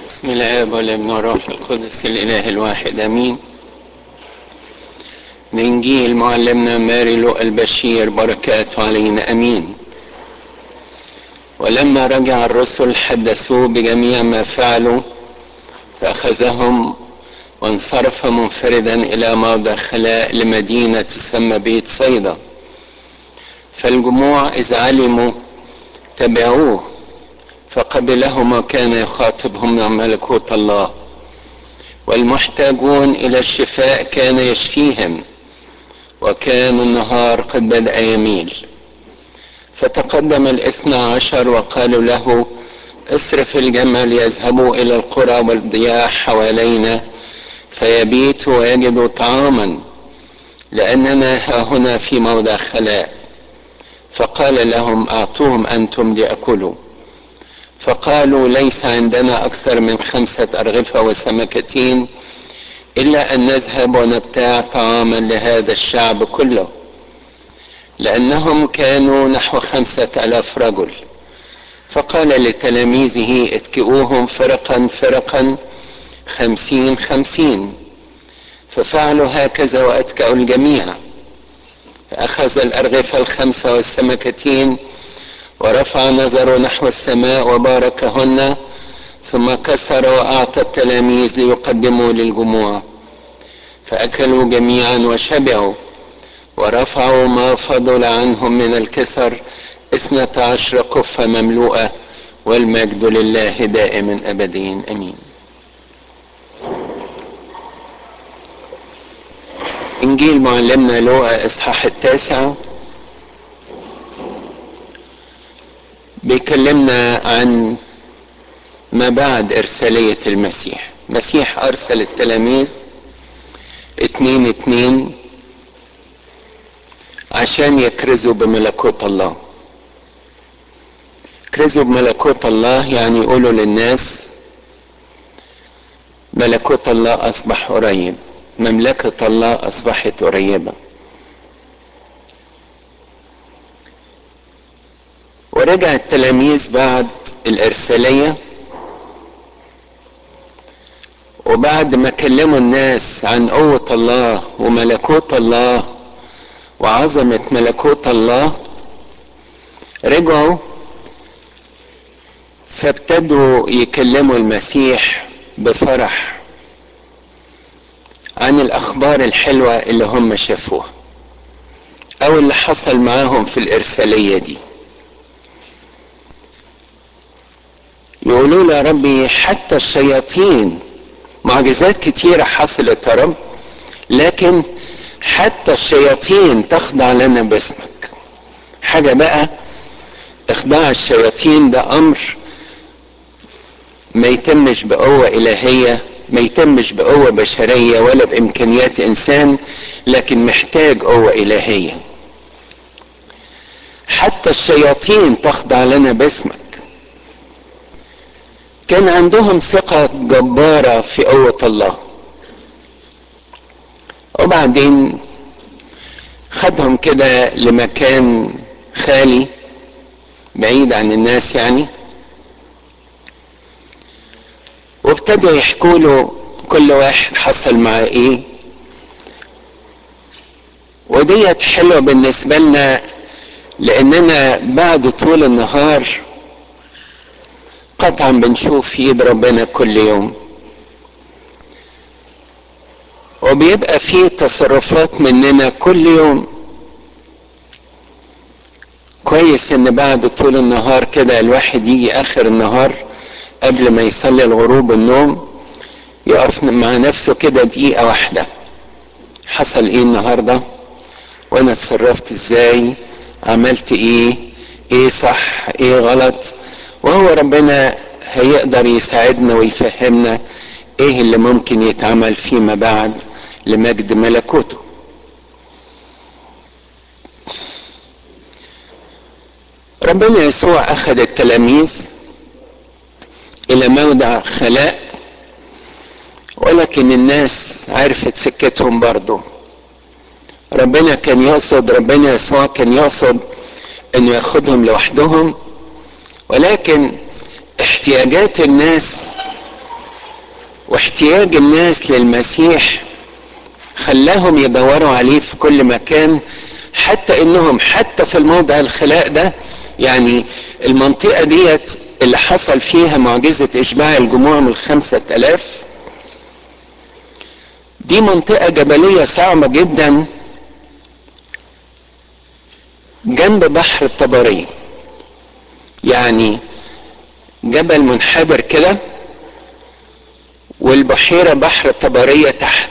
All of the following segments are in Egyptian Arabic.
بسم الله والابن والروح القدس الاله الواحد امين من انجيل معلمنا ماري لو البشير بركاته علينا امين ولما رجع الرسل حدثوه بجميع ما فعلوا فاخذهم وانصرف منفردا الى موضع خلاء لمدينه تسمى بيت صيدا فالجموع اذ علموا تبعوه فقبلهم وكان يخاطبهم عن ملكوت الله والمحتاجون الى الشفاء كان يشفيهم وكان النهار قد بدا يميل فتقدم الاثنى عشر وقالوا له اصرف الجمل يذهبوا الى القرى والضياع حوالينا فيبيتوا ويجدوا طعاما لاننا ها هنا في موضع خلاء فقال لهم اعطوهم انتم لياكلوا فقالوا ليس عندنا اكثر من خمسه ارغفه وسمكتين الا ان نذهب ونبتاع طعاما لهذا الشعب كله لانهم كانوا نحو خمسه الاف رجل فقال لتلاميذه اتكئوهم فرقا فرقا خمسين خمسين ففعلوا هكذا واتكأوا الجميع فأخذ الأرغفة الخمسة والسمكتين ورفع نظره نحو السماء وباركهن ثم كسر وأعطى التلاميذ ليقدموا للجموع فأكلوا جميعا وشبعوا ورفعوا ما فضل عنهم من الكسر اثنة عشر قفة مملوءة والمجد لله دائم أبدين أمين إنجيل معلمنا لوقا إصحاح التاسع بيكلمنا عن ما بعد إرسالية المسيح المسيح أرسل التلاميذ اتنين اتنين عشان يكرزوا بملكوت الله يكرزوا بملكوت الله يعني يقولوا للناس ملكوت الله أصبح قريب مملكة الله أصبحت قريبة ورجع التلاميذ بعد الإرسالية وبعد ما كلموا الناس عن قوة الله وملكوت الله وعظمة ملكوت الله رجعوا فابتدوا يكلموا المسيح بفرح عن الأخبار الحلوة اللي هم شافوها أو اللي حصل معاهم في الإرسالية دي يقولوا له يا ربي حتى الشياطين معجزات كتيرة حصلت يا رب لكن حتى الشياطين تخضع لنا باسمك حاجة بقى اخضاع الشياطين ده امر ما يتمش بقوة الهية ما يتمش بقوة بشرية ولا بامكانيات انسان لكن محتاج قوة الهية حتى الشياطين تخضع لنا باسمك كان عندهم ثقة جبارة في قوة الله وبعدين خدهم كده لمكان خالي بعيد عن الناس يعني وابتدوا يحكوا له كل واحد حصل معاه ايه وديت حلوة بالنسبة لنا لاننا بعد طول النهار قطعا بنشوف يد ربنا كل يوم وبيبقى فيه تصرفات مننا كل يوم كويس ان بعد طول النهار كده الواحد يجي اخر النهار قبل ما يصلي الغروب النوم يقف مع نفسه كده دقيقة واحدة حصل ايه النهاردة وانا اتصرفت ازاي عملت ايه ايه صح ايه غلط وهو ربنا هيقدر يساعدنا ويفهمنا ايه اللي ممكن يتعمل فيما بعد لمجد ملكوته ربنا يسوع اخذ التلاميذ الى موضع خلاء ولكن الناس عرفت سكتهم برضه ربنا كان يقصد ربنا يسوع كان يقصد انه ياخدهم لوحدهم ولكن احتياجات الناس واحتياج الناس للمسيح خلاهم يدوروا عليه في كل مكان حتى انهم حتى في الموضع الخلاء ده يعني المنطقة ديت اللي حصل فيها معجزة اشباع الجموع من الخمسة الاف دي منطقة جبلية صعبة جدا جنب بحر الطبرية يعني جبل منحدر كده والبحيرة بحر الطبرية تحت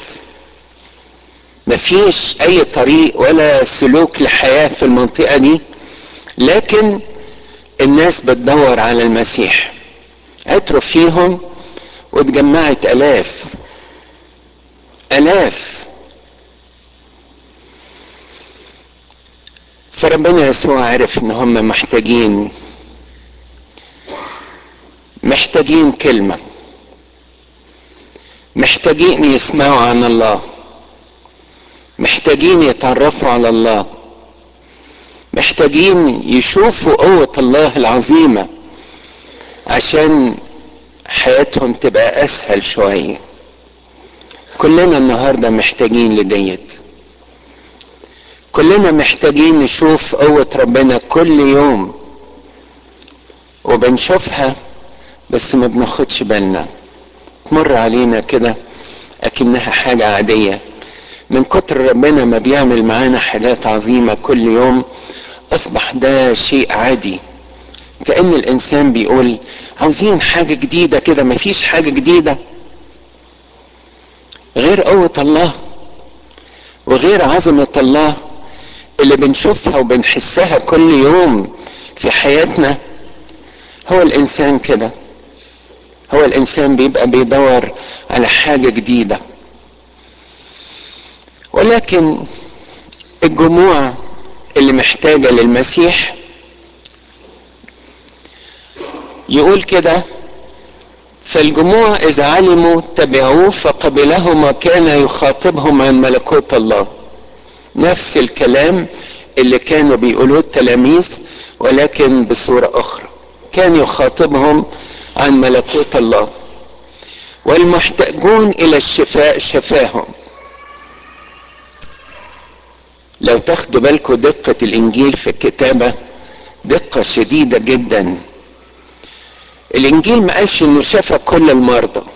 مفيش اي طريق ولا سلوك لحياة في المنطقة دي لكن الناس بتدور على المسيح عتروا فيهم واتجمعت الاف الاف فربنا يسوع عرف ان هم محتاجين محتاجين كلمة محتاجين يسمعوا عن الله محتاجين يتعرفوا على الله محتاجين يشوفوا قوة الله العظيمة عشان حياتهم تبقى اسهل شوية كلنا النهاردة محتاجين لديت كلنا محتاجين نشوف قوة ربنا كل يوم وبنشوفها بس ما بناخدش بالنا تمر علينا كده اكنها حاجة عادية من كتر ربنا ما بيعمل معانا حاجات عظيمة كل يوم اصبح ده شيء عادي كأن الانسان بيقول عاوزين حاجة جديدة كده ما فيش حاجة جديدة غير قوة الله وغير عظمة الله اللي بنشوفها وبنحسها كل يوم في حياتنا هو الانسان كده هو الانسان بيبقى بيدور على حاجة جديدة ولكن الجموع اللي محتاجة للمسيح يقول كده فالجموع إذا علموا تبعوه فقبله ما كان يخاطبهم عن ملكوت الله نفس الكلام اللي كانوا بيقولوه التلاميذ ولكن بصورة أخرى كان يخاطبهم عن ملكوت الله والمحتاجون إلى الشفاء شفاهم لو تاخدوا بالكم دقة الإنجيل في الكتابة دقة شديدة جدا الإنجيل ما قالش إنه شفى كل المرضى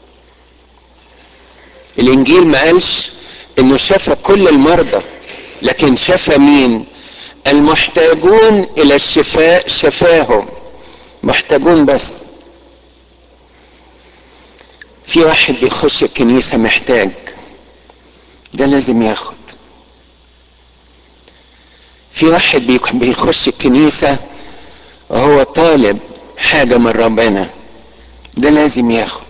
الإنجيل ما قالش إنه شفى كل المرضى لكن شفى مين؟ المحتاجون إلى الشفاء شفاهم محتاجون بس في واحد بيخش الكنيسة محتاج ده لازم ياخد في واحد بيخش الكنيسة وهو طالب حاجة من ربنا ده لازم ياخد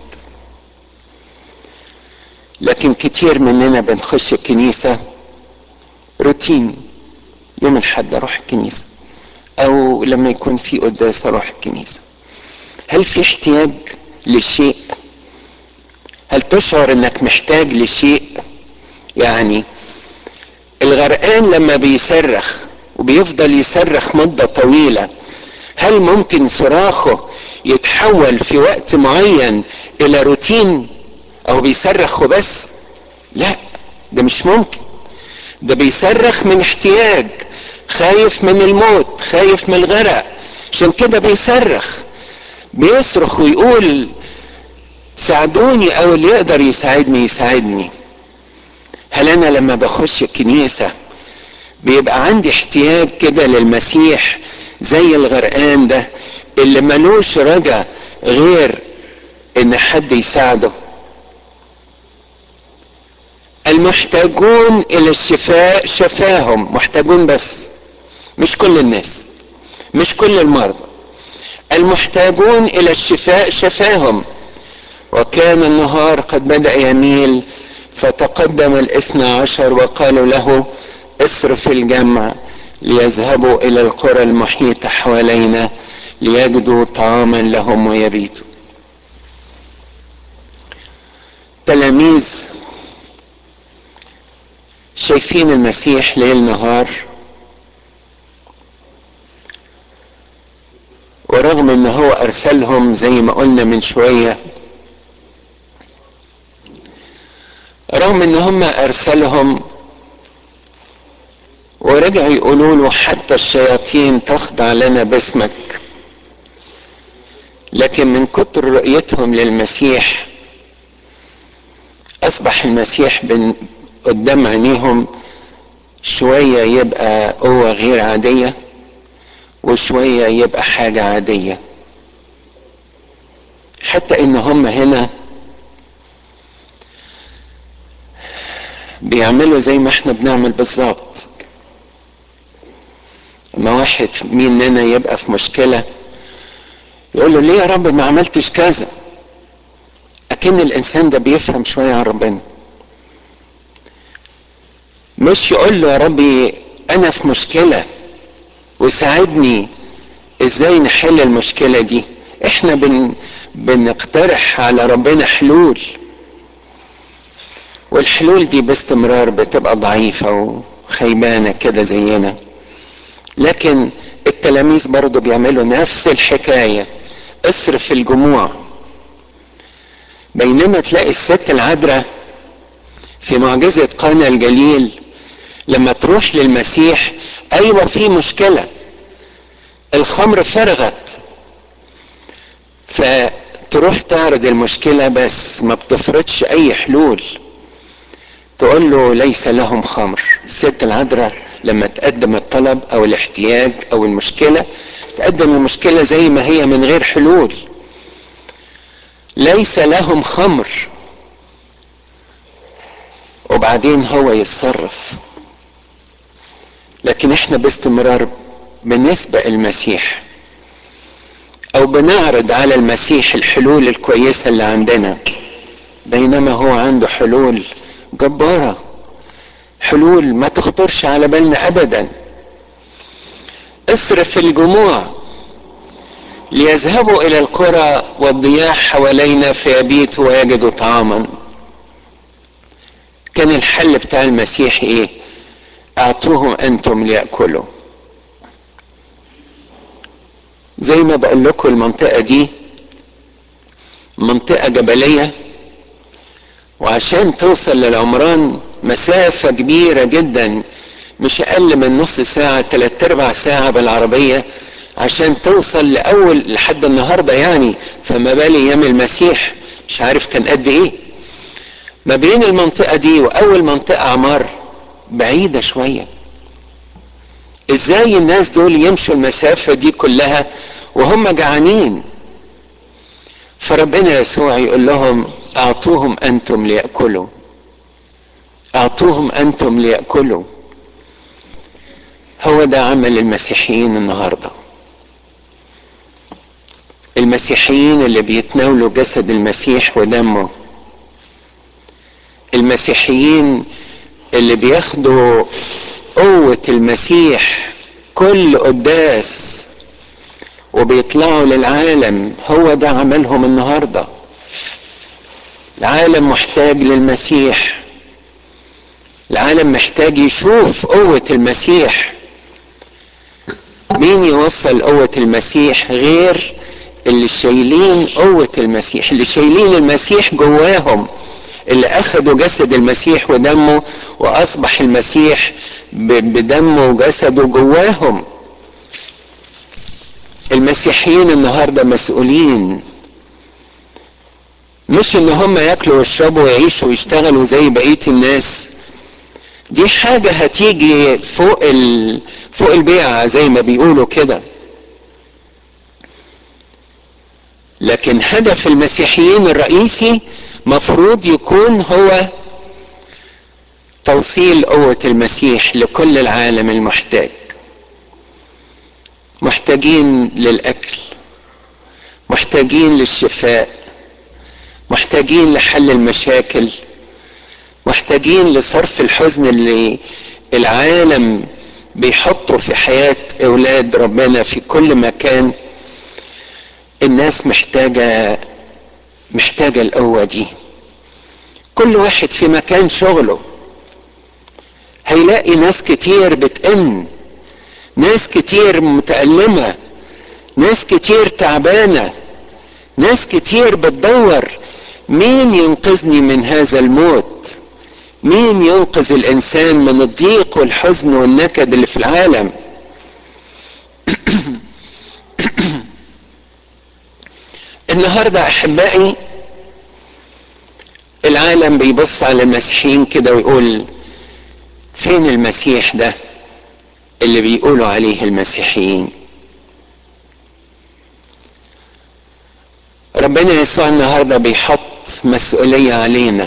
لكن كتير مننا بنخش الكنيسة روتين يوم الحد اروح الكنيسة او لما يكون في قداس اروح الكنيسة هل في احتياج لشيء هل تشعر انك محتاج لشيء يعني الغرقان لما بيصرخ وبيفضل يصرخ مدة طويلة هل ممكن صراخه يتحول في وقت معين الى روتين او بيصرخ وبس لا ده مش ممكن ده بيصرخ من احتياج خايف من الموت خايف من الغرق عشان كده بيصرخ بيصرخ ويقول ساعدوني او اللي يقدر يساعدني يساعدني هل انا لما بخش الكنيسة بيبقى عندي احتياج كده للمسيح زي الغرقان ده اللي ملوش رجا غير ان حد يساعده المحتاجون الى الشفاء شفاهم محتاجون بس مش كل الناس مش كل المرضى المحتاجون الى الشفاء شفاهم وكان النهار قد بدأ يميل فتقدم الاثنى عشر وقالوا له اصرف الجمع ليذهبوا الى القرى المحيطة حوالينا ليجدوا طعاما لهم ويبيتوا تلاميذ شايفين المسيح ليل نهار ورغم ان هو ارسلهم زي ما قلنا من شوية رغم ان هم ارسلهم ورجعوا يقولوا له حتى الشياطين تخضع لنا باسمك لكن من كتر رؤيتهم للمسيح اصبح المسيح قدام عينيهم شوية يبقى قوة غير عادية وشوية يبقى حاجة عادية حتى ان هم هنا بيعملوا زي ما احنا بنعمل بالظبط اما واحد مننا يبقى في مشكلة يقول له ليه يا رب ما عملتش كذا اكن الانسان ده بيفهم شوية عن ربنا مش يقول له يا ربي انا في مشكلة وساعدني ازاي نحل المشكلة دي احنا بن بنقترح على ربنا حلول والحلول دي باستمرار بتبقى ضعيفة وخيبانة كده زينا لكن التلاميذ برضو بيعملوا نفس الحكاية اصرف الجموع بينما تلاقي الست العذراء في معجزة قانا الجليل لما تروح للمسيح ايوه في مشكلة الخمر فرغت فتروح تعرض المشكلة بس ما بتفرضش اي حلول تقول له ليس لهم خمر الست العذراء لما تقدم الطلب او الاحتياج او المشكلة تقدم المشكلة زي ما هي من غير حلول ليس لهم خمر وبعدين هو يتصرف لكن احنا باستمرار بنسبق المسيح او بنعرض على المسيح الحلول الكويسة اللي عندنا بينما هو عنده حلول جبارة حلول ما تخطرش على بالنا ابدا اصرف الجموع ليذهبوا الى القرى والضياع حوالينا فيبيتوا ويجدوا طعاما كان الحل بتاع المسيح ايه اعطوهم انتم ليأكلوا زي ما بقول لكم المنطقة دي منطقة جبلية وعشان توصل للعمران مسافة كبيرة جدا مش اقل من نص ساعة تلات ارباع ساعة بالعربية عشان توصل لاول لحد النهاردة يعني فما بالي ايام المسيح مش عارف كان قد ايه ما بين المنطقة دي واول منطقة عمار بعيدة شوية ازاي الناس دول يمشوا المسافة دي كلها وهم جعانين فربنا يسوع يقول لهم اعطوهم انتم ليأكلوا اعطوهم انتم ليأكلوا هو ده عمل المسيحيين النهارده المسيحيين اللي بيتناولوا جسد المسيح ودمه المسيحيين اللي بياخدوا قوة المسيح كل قداس وبيطلعوا للعالم هو ده عملهم النهارده العالم محتاج للمسيح العالم محتاج يشوف قوة المسيح مين يوصل قوة المسيح غير اللي شايلين قوة المسيح اللي شايلين المسيح جواهم اللي اخدوا جسد المسيح ودمه واصبح المسيح بدمه وجسده جواهم المسيحيين النهاردة مسؤولين مش ان هم ياكلوا ويشربوا ويعيشوا ويشتغلوا زي بقية الناس دي حاجة هتيجي فوق ال... فوق البيعة زي ما بيقولوا كده لكن هدف المسيحيين الرئيسي مفروض يكون هو توصيل قوة المسيح لكل العالم المحتاج محتاجين للأكل محتاجين للشفاء محتاجين لحل المشاكل محتاجين لصرف الحزن اللي العالم بيحطه في حياة أولاد ربنا في كل مكان الناس محتاجة محتاجة القوة دي كل واحد في مكان شغله هيلاقي ناس كتير بتئن ناس كتير متألمة ناس كتير تعبانة ناس كتير بتدور مين ينقذني من هذا الموت مين ينقذ الانسان من الضيق والحزن والنكد اللي في العالم النهارده احبائي العالم بيبص على المسيحيين كده ويقول فين المسيح ده اللي بيقولوا عليه المسيحيين ربنا يسوع النهارده بيحط مسؤوليه علينا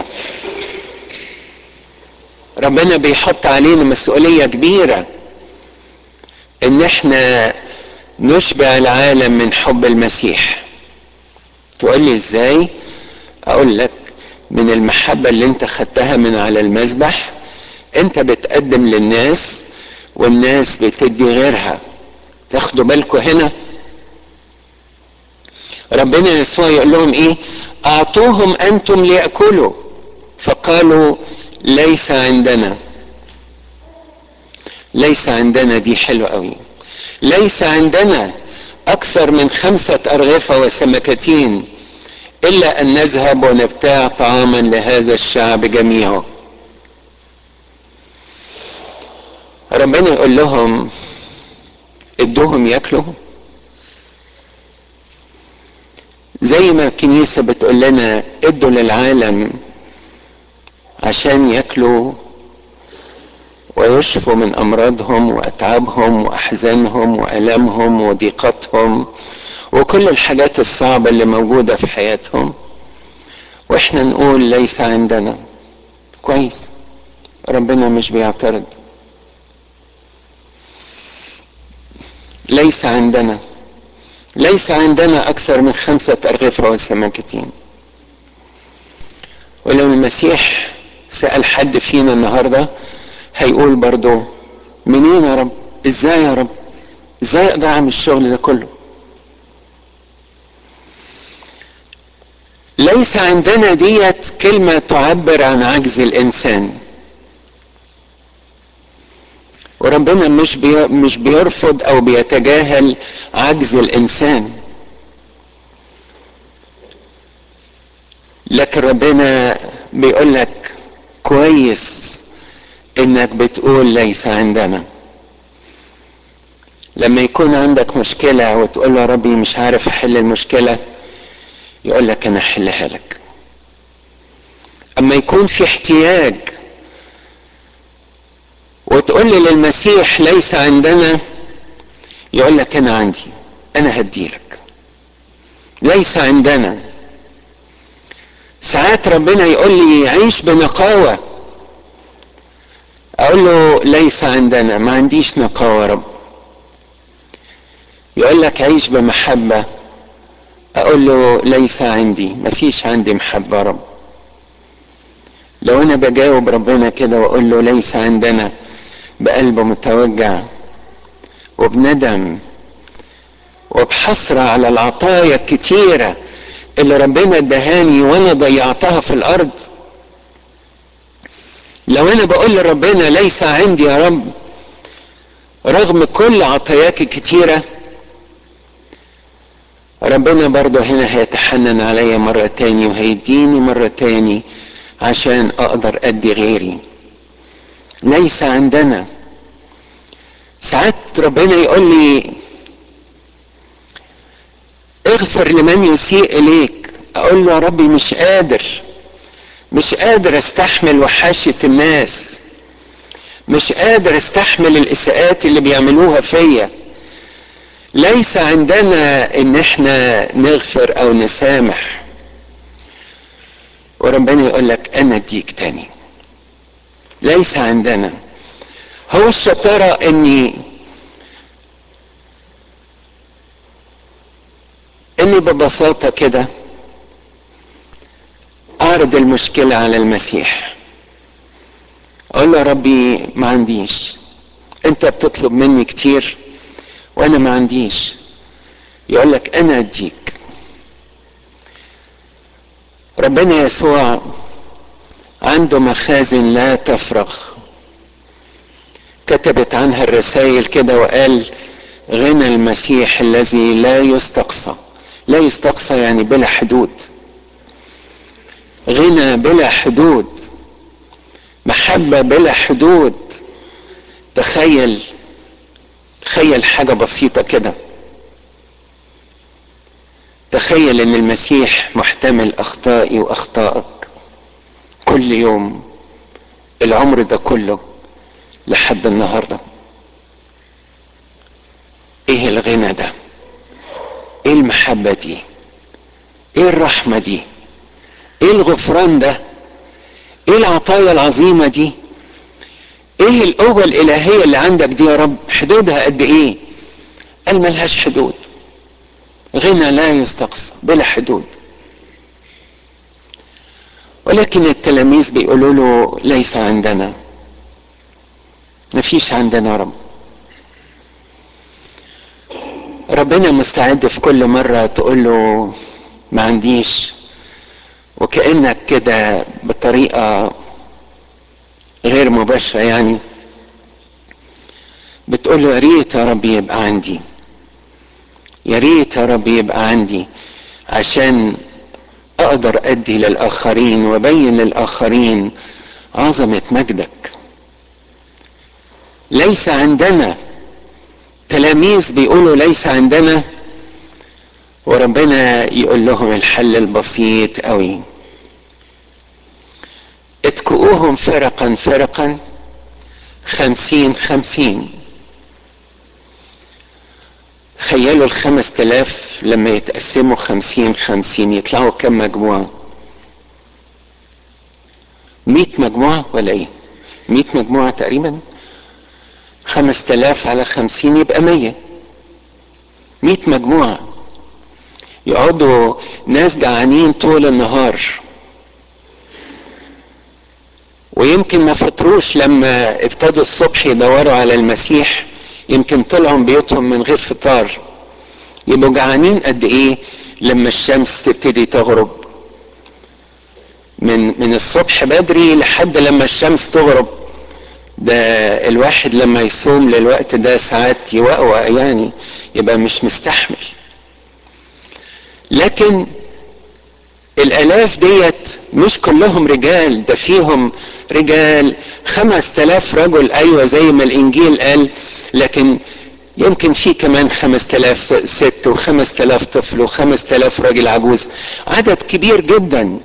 ربنا بيحط علينا مسؤوليه كبيره ان احنا نشبع العالم من حب المسيح تقول لي ازاي اقول لك من المحبه اللي انت خدتها من على المذبح انت بتقدم للناس والناس بتدي غيرها تاخدوا بالكم هنا ربنا يسوع يقول لهم ايه اعطوهم انتم ليأكلوا فقالوا ليس عندنا ليس عندنا دي حلوة قوي ليس عندنا اكثر من خمسة ارغفة وسمكتين الا ان نذهب ونبتاع طعاما لهذا الشعب جميعه ربنا يقول لهم ادوهم ياكلوا زي ما الكنيسة بتقول لنا ادوا للعالم عشان ياكلوا ويشفوا من امراضهم واتعابهم واحزانهم والامهم وضيقتهم وكل الحاجات الصعبة اللي موجودة في حياتهم واحنا نقول ليس عندنا كويس ربنا مش بيعترض ليس عندنا ليس عندنا أكثر من خمسة أرغفة وسمكتين ولو المسيح سأل حد فينا النهاردة هيقول برضو منين يا رب ازاي يا رب ازاي اقدر اعمل الشغل ده كله ليس عندنا ديت كلمة تعبر عن عجز الإنسان وربنا مش بي مش بيرفض او بيتجاهل عجز الانسان لكن ربنا بيقول لك كويس انك بتقول ليس عندنا لما يكون عندك مشكلة وتقول له ربي مش عارف احل المشكلة يقول لك انا احلها لك اما يكون في احتياج وتقول لي للمسيح ليس عندنا يقول لك انا عندي انا هديلك ليس عندنا ساعات ربنا يقول لي عيش بنقاوة اقول له ليس عندنا ما عنديش نقاوة رب يقول لك عيش بمحبة اقول له ليس عندي ما فيش عندي محبة رب لو انا بجاوب ربنا كده واقول له ليس عندنا بقلب متوجع وبندم وبحسرة على العطايا الكتيرة اللي ربنا ادهاني وانا ضيعتها في الارض لو انا بقول لربنا ليس عندي يا رب رغم كل عطاياك الكتيرة ربنا برضه هنا هيتحنن عليا مرة تاني وهيديني مرة تاني عشان اقدر ادي غيري ليس عندنا ساعات ربنا يقول لي اغفر لمن يسيء اليك اقول له يا ربي مش قادر مش قادر استحمل وحاشة الناس مش قادر استحمل الاساءات اللي بيعملوها فيا ليس عندنا ان احنا نغفر او نسامح وربنا يقول لك انا اديك تاني ليس عندنا هو الشطارة اني اني ببساطة كده اعرض المشكلة على المسيح اقول له ربي ما عنديش انت بتطلب مني كتير وانا ما عنديش يقول لك انا اديك ربنا يسوع عنده مخازن لا تفرغ كتبت عنها الرسائل كده وقال غنى المسيح الذي لا يستقصى لا يستقصى يعني بلا حدود غنى بلا حدود محبة بلا حدود تخيل تخيل حاجة بسيطة كده تخيل ان المسيح محتمل اخطائي واخطائك كل يوم العمر ده كله لحد النهارده ايه الغنى ده ايه المحبه دي ايه الرحمه دي ايه الغفران ده ايه العطايا العظيمه دي ايه القوه الالهيه اللي عندك دي يا رب حدودها قد ايه قال ملهاش حدود غنى لا يستقصى بلا حدود ولكن التلاميذ بيقولوا له ليس عندنا مفيش عندنا رب ربنا مستعد في كل مرة تقول له ما عنديش وكأنك كده بطريقة غير مباشرة يعني بتقول له يا ريت يا رب يبقى عندي يا ريت يا رب يبقى عندي عشان اقدر ادي للاخرين وابين للاخرين عظمه مجدك ليس عندنا تلاميذ بيقولوا ليس عندنا وربنا يقول لهم الحل البسيط قوي اتكؤوهم فرقا فرقا خمسين خمسين تخيلوا الخمس تلاف لما يتقسموا خمسين خمسين يطلعوا كم مجموعة مئة مجموعة ولا ايه مئة مجموعة تقريبا خمس تلاف على خمسين يبقى مية مئة مجموعة يقعدوا ناس جعانين طول النهار ويمكن ما فطروش لما ابتدوا الصبح يدوروا على المسيح يمكن طلعوا من بيوتهم من غير فطار يبقوا جعانين قد ايه لما الشمس تبتدي تغرب من من الصبح بدري لحد لما الشمس تغرب ده الواحد لما يصوم للوقت ده ساعات يوقوق يعني يبقى مش مستحمل لكن الالاف ديت مش كلهم رجال ده فيهم رجال خمس تلاف رجل ايوه زي ما الانجيل قال لكن يمكن في كمان خمس تلاف ست وخمس تلاف طفل وخمس تلاف راجل عجوز عدد كبير جدا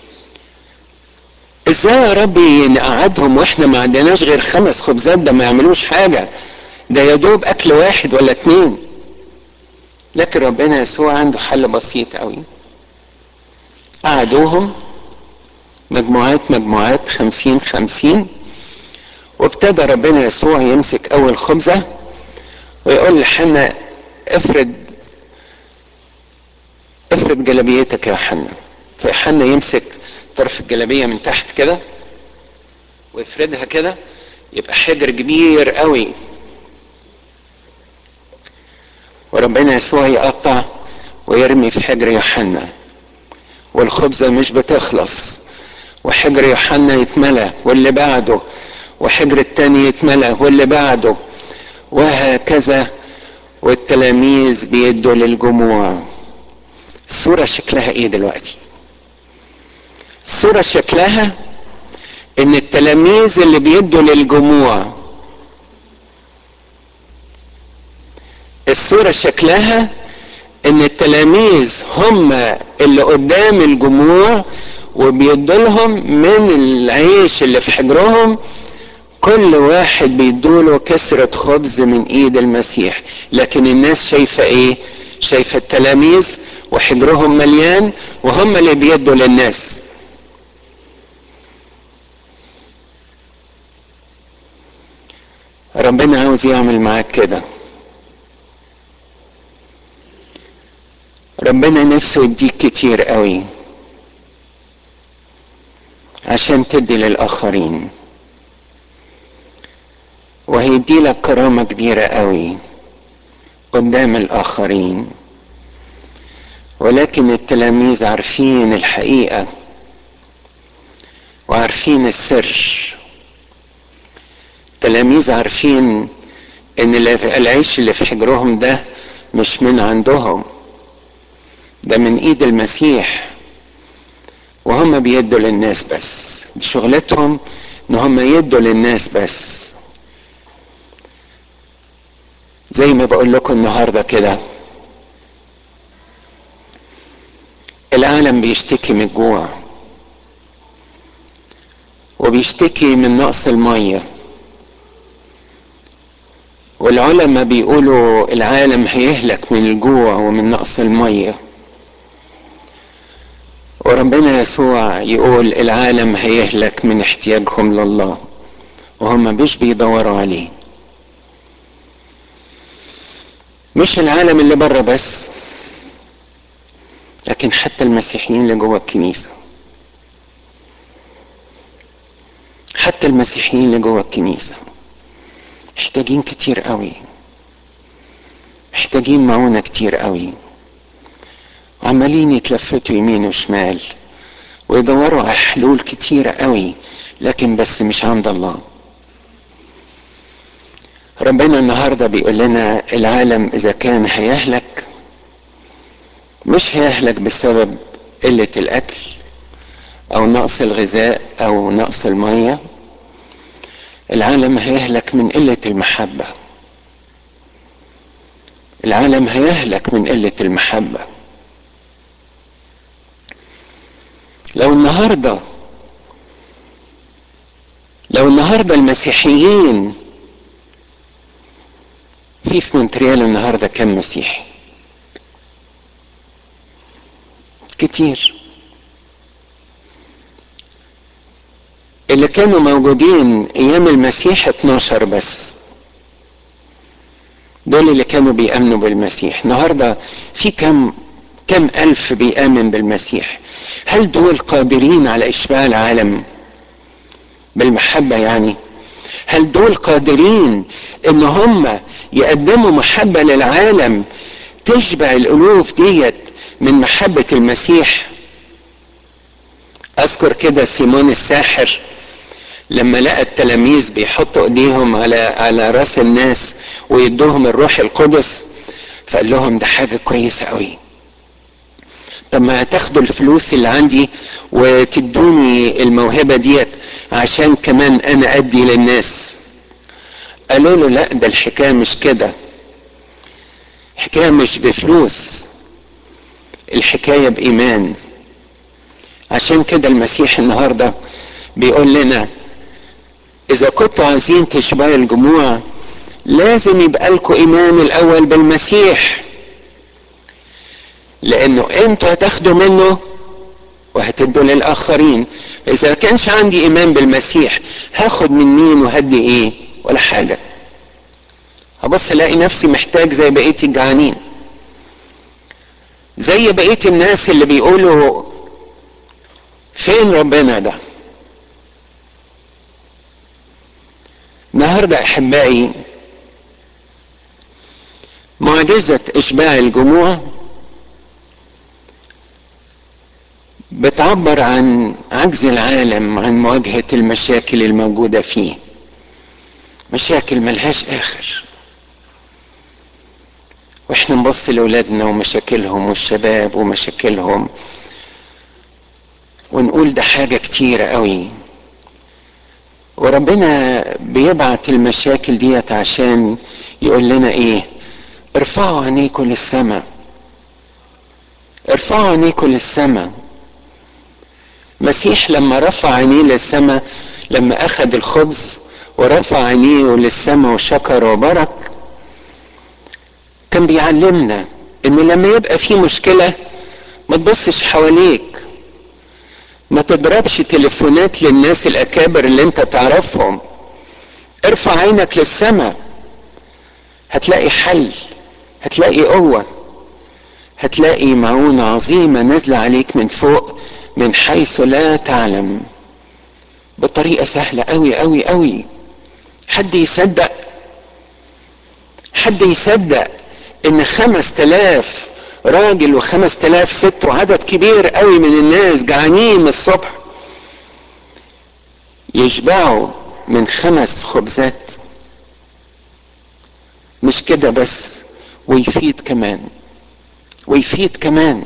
ازاي يا ربي نقعدهم واحنا ما عندناش غير خمس خبزات ده ما يعملوش حاجة ده يا دوب اكل واحد ولا اتنين لكن ربنا يسوع عنده حل بسيط قوي قعدوهم مجموعات مجموعات خمسين خمسين وابتدى ربنا يسوع يمسك اول خبزة ويقول لحنا افرد افرد جلبيتك يا حنا فحنا يمسك طرف الجلبية من تحت كده ويفردها كده يبقى حجر كبير قوي وربنا يسوع يقطع ويرمي في حجر يوحنا والخبزة مش بتخلص وحجر يوحنا يتملى واللي بعده وحجر التاني يتملى واللي بعده وهكذا والتلاميذ بيدوا للجموع الصورة شكلها ايه دلوقتي الصورة شكلها ان التلاميذ اللي بيدوا للجموع الصورة شكلها ان التلاميذ هم اللي قدام الجموع وبيدوا لهم من العيش اللي في حجرهم كل واحد بيدوله كسرة خبز من ايد المسيح لكن الناس شايفة ايه شايفة التلاميذ وحجرهم مليان وهم اللي بيدوا للناس ربنا عاوز يعمل معاك كده ربنا نفسه يديك كتير قوي عشان تدي للآخرين وهيدي لك كرامة كبيرة قوي قدام الآخرين ولكن التلاميذ عارفين الحقيقة وعارفين السر التلاميذ عارفين ان العيش اللي في حجرهم ده مش من عندهم ده من ايد المسيح وهم بيدوا للناس بس دي شغلتهم ان هم يدوا للناس بس زي ما بقول لكم النهارده كده العالم بيشتكي من الجوع وبيشتكي من نقص الميه والعلماء بيقولوا العالم هيهلك من الجوع ومن نقص الميه وربنا يسوع يقول العالم هيهلك من احتياجهم لله وهم مش بيدوروا عليه مش العالم اللي بره بس لكن حتى المسيحيين اللي جوه الكنيسه حتى المسيحيين اللي جوه الكنيسه محتاجين كتير قوي محتاجين معونة كتير قوي وعمالين يتلفتوا يمين وشمال ويدوروا على حلول كتيرة قوي لكن بس مش عند الله ربنا النهاردة بيقول لنا العالم إذا كان هيهلك مش هيهلك بسبب قلة الأكل أو نقص الغذاء أو نقص المية العالم هيهلك من قلة المحبة العالم هيهلك من قلة المحبة لو النهاردة لو النهاردة المسيحيين في في مونتريال النهاردة كم مسيحي كتير اللي كانوا موجودين ايام المسيح 12 بس دول اللي كانوا بيأمنوا بالمسيح النهاردة في كم كم ألف بيآمن بالمسيح هل دول قادرين على إشباع العالم بالمحبة يعني هل دول قادرين ان هم يقدموا محبة للعالم تشبع الألوف ديت من محبة المسيح أذكر كده سيمون الساحر لما لقى التلاميذ بيحطوا ايديهم على على راس الناس ويدوهم الروح القدس فقال لهم ده حاجه كويسه قوي طب ما تاخدوا الفلوس اللي عندي وتدوني الموهبه ديت عشان كمان انا ادي للناس قالوا له لا ده الحكايه مش كده الحكايه مش بفلوس الحكايه بايمان عشان كده المسيح النهارده بيقول لنا إذا كنتوا عايزين تشبعوا الجموع لازم يبقى لكم إيمان الأول بالمسيح لأنه أنتوا هتاخدوا منه وهتدوا للآخرين إذا كانش عندي إيمان بالمسيح هاخد من مين وهدي إيه ولا حاجة هبص ألاقي نفسي محتاج زي بقية الجعانين زي بقية الناس اللي بيقولوا فين ربنا ده النهاردة أحبائي معجزة إشباع الجموع بتعبر عن عجز العالم عن مواجهة المشاكل الموجودة فيه مشاكل ملهاش آخر واحنا نبص لأولادنا ومشاكلهم والشباب ومشاكلهم ونقول ده حاجة كتيرة قوي وربنا بيبعت المشاكل ديت عشان يقول لنا ايه ارفعوا عينيكم للسماء ارفعوا عينيكم للسماء مسيح لما رفع عينيه للسماء لما اخذ الخبز ورفع عينيه للسماء وشكر وبرك كان بيعلمنا ان لما يبقى في مشكلة ما تبصش حواليك ما تضربش تليفونات للناس الاكابر اللي انت تعرفهم ارفع عينك للسماء هتلاقي حل هتلاقي قوة هتلاقي معونة عظيمة نازلة عليك من فوق من حيث لا تعلم بطريقة سهلة قوي قوي قوي حد يصدق حد يصدق ان خمس تلاف راجل وخمس تلاف ست وعدد كبير قوي من الناس جعانين من الصبح يشبعوا من خمس خبزات مش كده بس ويفيد كمان ويفيد كمان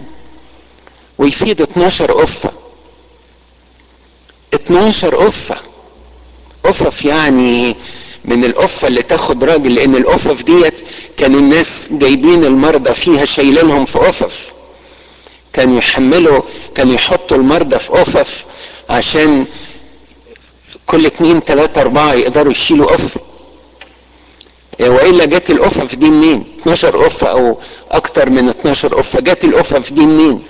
ويفيد 12 قفة 12 قفة أفف يعني من القفة اللي تاخد راجل لأن القفف ديت كانوا الناس جايبين المرضى فيها شايلينهم في قفف كانوا يحملوا كانوا يحطوا المرضى في قفف عشان كل اتنين تلاتة أربعة يقدروا يشيلوا قفة والا جت القفف دي منين 12 قفه او اكتر من 12 قفه جت القفف دي منين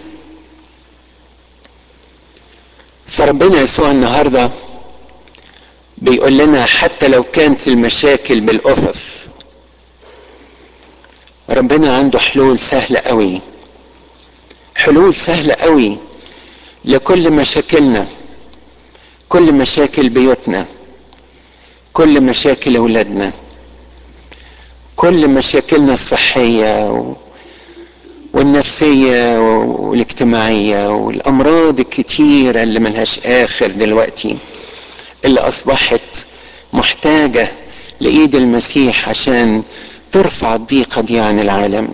فربنا يسوع النهارده بيقول لنا حتى لو كانت المشاكل بالقفف ربنا عنده حلول سهله قوي حلول سهله قوي لكل مشاكلنا كل مشاكل بيوتنا كل مشاكل اولادنا كل مشاكلنا الصحية والنفسية والاجتماعية والأمراض الكتيرة اللي ملهاش آخر دلوقتي اللي أصبحت محتاجة لإيد المسيح عشان ترفع الضيقة دي عن العالم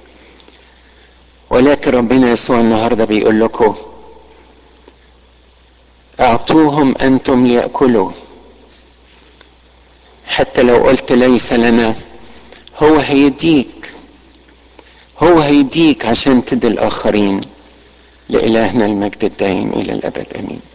ولكن ربنا يسوع النهارده بيقول لكم اعطوهم انتم ليأكلوا حتى لو قلت ليس لنا هو هيديك هو هيديك عشان تدي الآخرين لإلهنا المجد الدائم إلى الأبد آمين